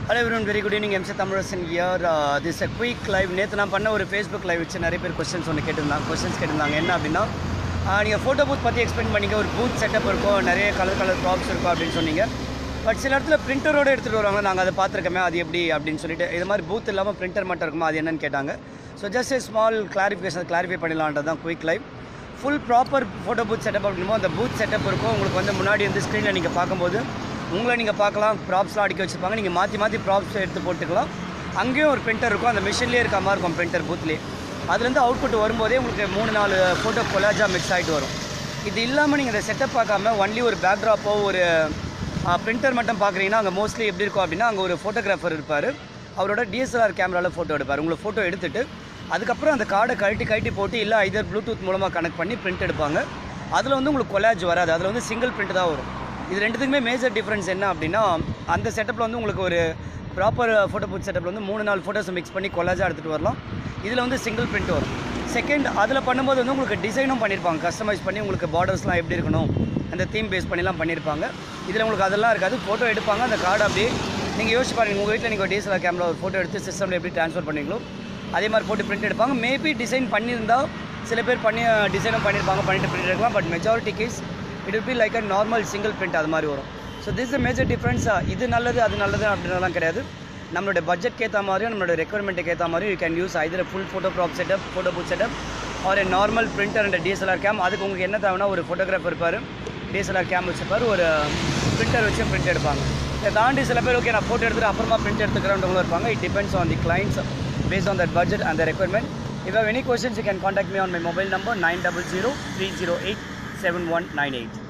hello everyone very good evening MC Tamilarasan here this a quick live நேற்று நான் பண்ண ஒரு ஃபேஸ்புக் லைவ் வச்சு நிறைய பேர் கொஸ்டின்ஸ் ஒன்று கேட்டிருந்தாங்க கொஸ்டின்ஸ் கேட்டிருந்தாங்க என்ன அப்படின்னா நீங்கள் ஃபோட்டோ பூத் பற்றி எக்ஸ்பிளைன் பண்ணிங்க ஒரு பூத் செட்டப் இருக்கும் நிறைய கலர் கலர் ப்ராப்ஸ் இருக்கும் அப்படின்னு சொன்னீங்க பட் சில இடத்துல பிரிண்டரோட எடுத்துகிட்டு வருவாங்க நாங்கள் அதை பார்த்துருக்கோமே அது எப்படி அப்படின்னு சொல்லிட்டு இது மாதிரி பூத் இல்லாமல் பிரிண்டர் மட்டும் இருக்குமா அது என்னன்னு கேட்டாங்க so just a small clarification clarify பண்ணிடலான்றது தான் quick live full proper photo booth setup அப்படின்னுமோ அந்த பூத் செட்டப் இருக்கும் உங்களுக்கு வந்து முன்னாடி வந்து ஸ்க்ரீனில் நீங்கள் பார்க்கும்போது உங்களை நீங்கள் பார்க்கலாம் ப்ராப்ஸ்லாம் அடிக்க வச்சுருப்பாங்க நீங்கள் மாற்றி மாற்றி ப்ராப்ஸ் எடுத்து போட்டுக்கலாம் அங்கேயும் ஒரு பிரிண்டர் இருக்கும் அந்த மிஷின்லேயே இருக்க மாதிரி இருக்கும் பிரிண்டர் பூத்லேயே அதுலேருந்து அவுட்புட் வரும்போதே உங்களுக்கு மூணு நாலு ஃபோட்டோ கொலாஜா மிக்ஸ் ஆகிட்டு வரும் இது இல்லாமல் நீங்கள் இந்த செட்டப் பார்க்காம ஒன்லி ஒரு பேக்ட்ராப்போ ஒரு பிரிண்டர் மட்டும் பார்க்குறீங்கன்னா அங்கே மோஸ்ட்லி எப்படி இருக்கும் அப்படின்னா அங்கே ஒரு ஃபோட்டோகிராஃபர் இருப்பார் அவரோட டிஎஸ்எல்ஆர் கேமராவில் ஃபோட்டோ எடுப்பார் உங்களை ஃபோட்டோ எடுத்துட்டு அதுக்கப்புறம் அந்த கார்டை கழட்டி கழட்டி போட்டு இல்லை இதர் ப்ளூடூத் மூலமாக கனெக்ட் பண்ணி பிரிண்ட் எடுப்பாங்க அதில் வந்து உங்களுக்கு கொலாஜ் வராது அதில் வந்து சிங்கிள் பிரிண்ட் தான் வரும் இது ரெண்டுத்துக்குமே மேஜர் டிஃப்ரென்ஸ் என்ன அப்படின்னா அந்த செட்டப்பில் வந்து உங்களுக்கு ஒரு ப்ராப்பர் ஃபோட்டோ பூத் செட்டப்பில் வந்து மூணு நாலு ஃபோட்டோஸ் மிக்ஸ் பண்ணி கொலாஜாக எடுத்துகிட்டு வரலாம் இதில் வந்து சிங்கிள் பிரிண்ட் வரும் செகண்ட் அதில் பண்ணும்போது வந்து உங்களுக்கு டிசைனும் பண்ணியிருப்பாங்க கஸ்டமைஸ் பண்ணி உங்களுக்கு பார்டர்ஸ்லாம் எப்படி இருக்கணும் அந்த தீம் பேஸ் பண்ணிலாம் பண்ணியிருப்பாங்க இதில் உங்களுக்கு அதெல்லாம் இருக்காது ஃபோட்டோ எடுப்பாங்க அந்த கார்டு அப்படியே நீங்கள் யோசிச்சு பாருங்க உங்கள் வீட்டில் நீங்கள் டிஎஸ்எல்ஆர் கேமரா ஒரு ஃபோட்டோ எடுத்து சிஸ்டமில் எப்படி ட்ரான்ஸ்ஃபர் பண்ணுவீங்களோ அதே மாதிரி போட்டு பிரிண்ட் எடுப்பாங்க மேபி டிசைன் பண்ணியிருந்தால் சில பேர் பண்ணி டிசைனும் பண்ணியிருப்பாங்க பண்ணிட்டு பிரிண்ட் எடுக்கலாம் but majority case it will be like a normal single print அது மாதிரி வரும் ஸோ திஸ் மேஜர் டிஃப்ரென்ஸ் இது நல்லது அது நல்லது அப்படின்றலாம் கிடையாது நம்மளுடைய பட்ஜெட்க்கு ஏற்ற மாதிரியும் நம்மளோட ரெக்குவயர்மெண்ட்டுக்கு ஏற்ற மாதிரியும் you can use either full photo prop setup photo booth setup or a normal printer and DSLR cam அதுக்கு உங்களுக்கு என்ன தேவைன்னா ஒரு ஃபோட்டோகிராஃபர் இருப்பார் டிஎஸ்எல்ஆர் கேம் வச்சுருப்பார் ஒரு பிரிண்டர் வச்சு பிரிண்ட் எடுப்பாங்க இதை தாண்டி சில பேர் ஓகே நான் ஃபோட்டோ எடுத்துட்டு அப்புறமா பிரிண்ட் எடுத்துக்கிறவங்களும் இருப்பாங்க it depends on the clients based on that budget and the requirement if you have any questions you can contact me on my mobile number 900 308 7198